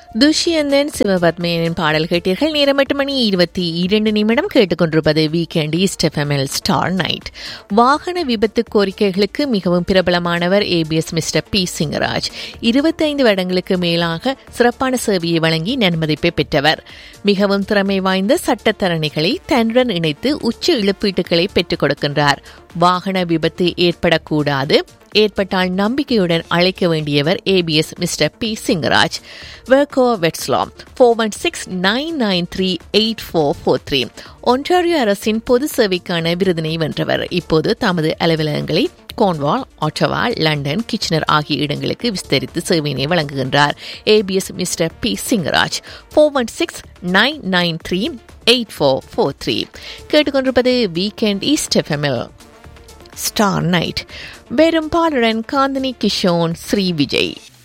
துஷ்யந்தன் சிவபத்மனின் பாடல் கேட்டீர்கள் நேரம் எட்டு மணி இருபத்தி இரண்டு நிமிடம் கேட்டுக்கொண்டிருப்பது வீக்கெண்ட் ஈஸ்ட் எஃப்எம்எல் ஸ்டார் நைட் வாகன விபத்து கோரிக்கைகளுக்கு மிகவும் பிரபலமானவர் ஏபிஎஸ் மிஸ்டர் பி சிங்கராஜ் இருபத்தைந்து வருடங்களுக்கு மேலாக சிறப்பான சேவையை வழங்கி நன்மதிப்பை பெற்றவர் மிகவும் திறமை வாய்ந்த சட்டத்தரணிகளை தன்னுடன் இணைத்து உச்ச இழப்பீட்டுகளை பெற்றுக் கொடுக்கின்றார் வாகன விபத்து ஏற்படக்கூடாது ஏற்பட்டால் நம்பிக்கையுடன் அழைக்க வேண்டியவர் ஏபிஎஸ் மிஸ்டர் பி சிங்கராஜ் வெர்கோ வெட்ஸ்லாம் four one six nine nine three eight four four three Ontario அரசின் பொது சேவைக்கான விருதினை வென்றவர் இப்போது தமது அலுவலகங்களை கோன்வால் ஆட்டவா லண்டன் கிச்சனர் ஆகிய இடங்களுக்கு விஸ்தரித்து சேவையினை வழங்குகின்றார் ABS mister P Singaraj four one six nine nine three eight four four three கேட்டுக்கொண்டிருப்பது வீக்கெண்ட் ஈஸ்ட் எஃப்எம்எல் ஸ்டார் நைட் வெறும் பாலுடன் காந்தினி கிஷோன் ஸ்ரீ விஜய்